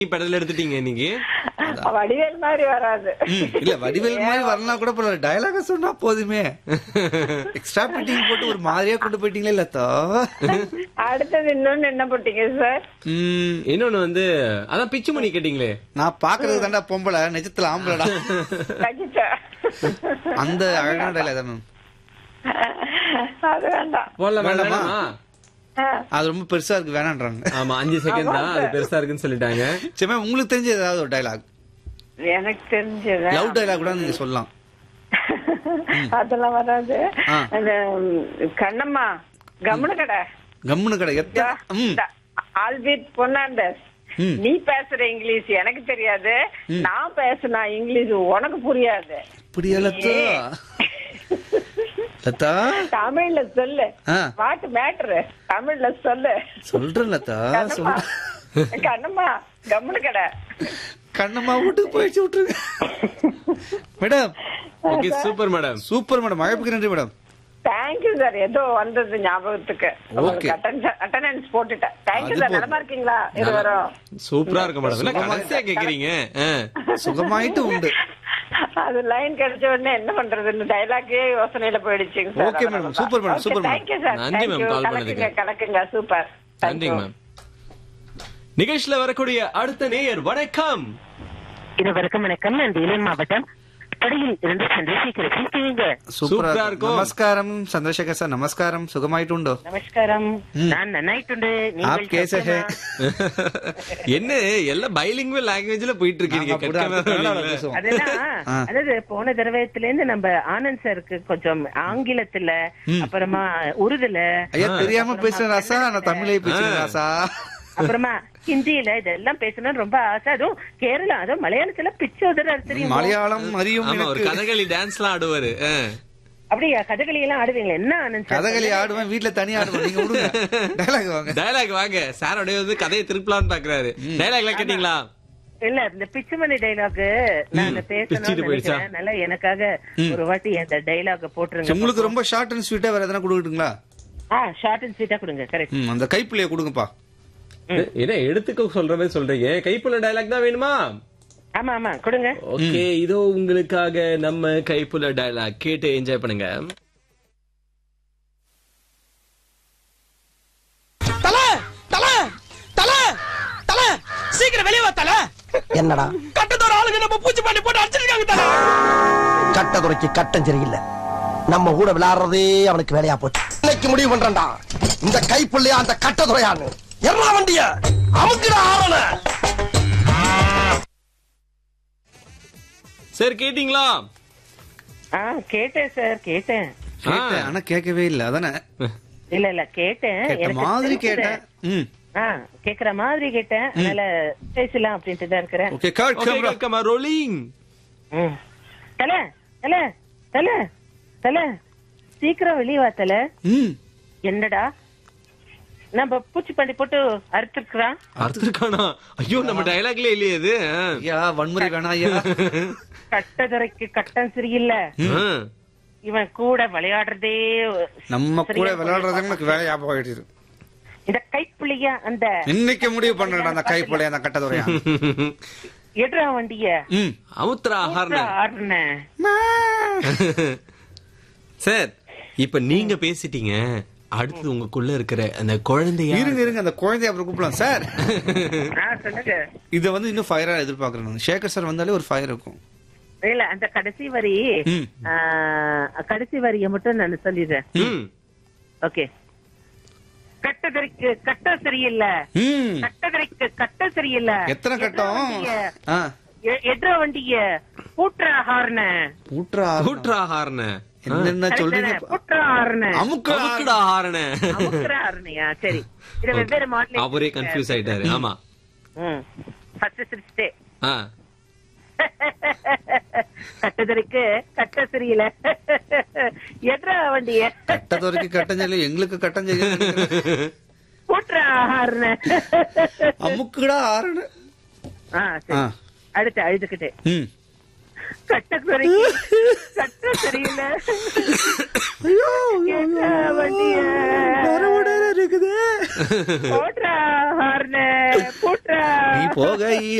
Pedal எடுத்துட்டீங்க இன்னைக்கு வடிவேல் மாதிரி வராது ம், இல்ல வடிவேல் மாதிரி வரலாம் கூட பரவாயில்ல டயலாக சொன்னா போதுமே எக்ஸ்ட்ரா பிட்டிங் போட்டு ஒரு மாதிரியா கொண்டு போயிட்டீங்களே லதா அடுத்தது இன்னொன்னு என்ன போட்டீங்க சார் ம், இன்னொன்னு வந்து அதான் பிச்சு மணி கேட்டீங்களே நான் பாக்குறது தாண்டா பொம்பளை நிஜத்துல ஆம்பளடா கஜிச்சா அந்த அழகான டயலாக் தான் மேம் அது வேண்டாம் போடலாம் வேண்டாமா? வேண்டாமா ஆ, அது ரொம்ப பெருசா இருக்கு வேணான்றாங்க ஆமா அஞ்சு செகண்ட் தான் அது பெருசா இருக்குன்னு சொல்லிட்டாங்க சரி மேம் உங்களுக்கு தெரிஞ்ச ஏதாவது ஒரு டயலாக் எனக்கு தெரிஞ்சது லவ் டயலாக் கூட நீங்க சொல்லலாம் அதெல்லாம் வராது ஆ. அந்த ம், கண்ணம்மா கம்முனு கடை கம்முனு கடை எத்த ம் ஆல்பீட் பொன்னாண்டர் ம். நீ பேசுற இங்கிலீஷ் எனக்கு தெரியாது நான் பேசுனா இங்கிலீஷ் உனக்கு புரியாது அப்படியா லதா லதா தமிழ்ல சொல்லு ஆ. வாட் மேட்ரு தமிழ்ல சொல்லு சொல்றேன் லதா கண்ணம்மா சொல்றேன் கண்ணம்மா கம்முனு கடை கண்ணம்மா வீட்டுக்கு போயிடுச்சு விட்டுருங்க madam okay super madam super madam அழைப்புக்கு நன்றி மேடம் தேங்க்யூ சார் ஏதோ வந்தது ஞாபகத்துக்கு Okay. அட்டண்டன்ஸ் போட்டுட்டேன் தேங்க்யூ அது சார் போதும். நலமா இருக்கீங்களா இது வரும் சூப்பரா இருக்கு மேடம் இல்ல கடைசியா கேக்குறீங்க ஆ. சுகமாயிட்டு உண்டு அது லைன் கிடைச்ச உடனே என்ன பண்றதுன்னு டைலாக்கே யோசனையில போயிடுச்சுங்க sir Okay, madam. Super, madam. Super, madam. Thank you sir நன்றி, ma'am, call கலக்குங்க பண்ணதுக்கு. கலக்குங்க சூப்பர் நன்றிங்க மேம் நிகழ்ச்சியில வரக்கூடிய அடுத்த நேயர் வணக்கம் இருவருக்கும் வணக்கம் நான் வேலூர் மாவட்டம் படியில் இருந்து சந்திரசேகர் பேசுவீங்க சூப்பரா சூப்பரா இருக்கும். நமஸ்காரம் சந்திரசேகர் சார் நமஸ்காரம் சுகமாயிட்டு உண்டோ நமஸ்காரம் ம். நான் நன்னாயிட்டுண்டு ஆப் கேச ஹே என்ன எல்லாம் பைலிங்குவல் லாங்குவேஜ்ல போயிட்டு இருக்கீங்க நாங்க அப்படிதான் கற்காம கன்னடால வரீங்களே. பேசுவோம். அதெல்லாம் ஆ. அதாவது போன தடவைத்துல இருந்து நம்ம ஆனந்த் சாருக்கு கொஞ்சம் ஆங்கிலத்துல அப்புறமா உருதுல ஐயா தெரியாம பேசுறேன் ராசா நான் தமிழே பேசுறேன் ராசா அப்புறமா ஹிந்தியில இதெல்லாம் பேசணும்னு ரொம்ப ஆசை அதுவும் கேரளா அதுவும் மலையாளத்துல பிச்சு உதறாரு தெரியும் மலையாளம் அறியும் ஆமா ஒரு எனக்கு கதகளி டான்ஸ் எல்லாம் ஆடுவாரு ஆ. அப்படியா கதகளி எல்லாம் ஆடுவீங்களா என்ன ஆனந்த் சார் கதகளி ஆடுவேன் வீட்ல தனியா ஆடுவேன் நீங்க விடுங்க டைலாக் வாங்க டயலாக் வாங்க சார் அப்படியே வந்து கதையை திருப்பலாம்னு பாக்குறாரு டயலாக் எல்லாம் கேட்டீங்களா இல்ல இந்த பிச்சுமணி டைலாக் நான் பிச்சுட்டு பேசணும்னு போயிடுச்சா? நினைக்கிறேன் நல்லா எனக்காக ஒரு வாட்டி அந்த டைலாக் சரி, போட்டுருங்க உங்களுக்கு ரொம்ப ஷார்ட் அண்ட் ஸ்வீட்டா வேற எதனா கொடுக்கட்டுங்களா ஆ ஷார்ட் அண்ட் ஸ்வீட்டா கொடுங்க கரெக்ட் ம், அந்த கைப்பிள்ளைய கொடுங்கப்பா என்ன எடுத்துக்க சொல்ற மாதிரி சொல்றீங்க கைப்புள்ள டயலாக் தான் வேணுமா ஆமா ஆமா கொடுங்க ஓகே இதோ உங்களுக்காக நம்ம கைப்புள்ள டயலாக் கேட்டு என்ஜாய் பண்ணுங்க தல தல தல தல சீக்கிரம் வெளியே வா தல என்னடா கட்டத்தோட ஆளுங்க நம்ம பூச்சி பண்ணி போட்டு அடிச்சிருக்காங்க தல கட்டதுரைக்கு கட்டம் சரியில்லை நம்ம கூட விளையாடுறதே அவனுக்கு வேலையா போச்சு இன்னைக்கு முடிவு பண்றேன்டா இந்த கைப்புள்ளையா அந்த கட்டதுரையான்னு எல்லா வண்டிய அமுக்குடா ஆவன சார் கேட்டீங்களா ஆ கேட்டேன் சார் கேட்டேன் கேட்டேன் ஆனா கேட்கவே இல்ல அதானே இல்ல இல்ல கேட்டேன் கேட்ட எனக்கு மாதிரி தெரிஞ்சது. கேட்டேன் ம் ஆ கேக்குற மாதிரி கேட்டேன் அதனால பேசலாம் அப்படின்ட்டு தான் இருக்கிறேன் ஓகே கட் ஓகே கேமரா கமா ரோலிங் ம். தல தல தல தல சீக்கிரம் வெளியே வா தல ம் என்னடா நம்ம பூச்சி பண்ணி போட்டு அறுத்துருக்குறான் அர்த்தருக்கானா ஐயோ நம்ம டயலாக்ல இல்லையே இது ஆ. ஐயா வன்முறை வேணாம் ஐயா கட்டதுரைக்கு கட்டம் சரியில்லை ஆ. இவன் கூட விளையாடுறதே நம்ம கூட சரியா விளையாடுறது எனக்கு வேலையா போயிடுது இந்த கைப்புள்ளிய அந்த இன்னைக்கு முடிவு பண்றேன் அந்த கைப்பிள்ளைய அந்த கட்டதுரையா எடுறா வண்டிய ம் அமுத்ரா ஹார்ன ஆடுன சார் இப்ப நீங்க பேசிட்டீங்க அடுத்து உங்களுக்குள்ள இருக்கிற அந்த குழந்தைய இருங்க இருங்க அந்த குழந்தைய அப்புறம் கூப்பிடலாம் சார் சொல்லுங்க இத வந்து இன்னும் ஃபயரா எதிர்பார்க்கறேன் நான். சேகர் சார் வந்தாலே ஒரு ஃபயர் இருக்கும் இல்ல அந்த கடைசி வரி ம். ஆ, கடைசி வரிய மட்டும் நான் சொல்லிடுறேன் ம். ஓகே கட்டதற்கு கட்டம் சரியில்லை ம் கட்டதற்கு கட்டம் சரியில்லை எத்தனை கட்டம் ஆ எட்ரா வண்டிய பூட்ரா ஹார்ன ஊற்றா கூட்ரா ஹார்ன என்னென்ன சொல்றீங்க பூட்ரா ஹார்ன அமுக்கு அமுக்குடா ஹார்ன அமுக்குறா ஹார்னையா சரி இது வெவ்வேறு மாடல் அவரே கன்ஃபியூஸ் ஆயிட்டாரு ஆமா ம் ஃபர்ஸ்ட் சிரிச்சிட்டே ஆ. கட்டதற்கு கட்ட சரியில்லை எட்ரா வண்டிய கட்டது வரைக்கும் கட்டஞ்சொல்லி எங்களுக்கு கட்டஞ்சொல்லி பூட்ரா ஹார்ன அமுக்குடா ஆறுன்னு ஆ சரி ஆ. அடுத்து அழுதுகிட்டே ம் கட்ட சரிக்கு கட்ட சரியில்லை எட்ரா வண்டிய இருக்குது போட்றா ஹார்னு போட்றா நீ போக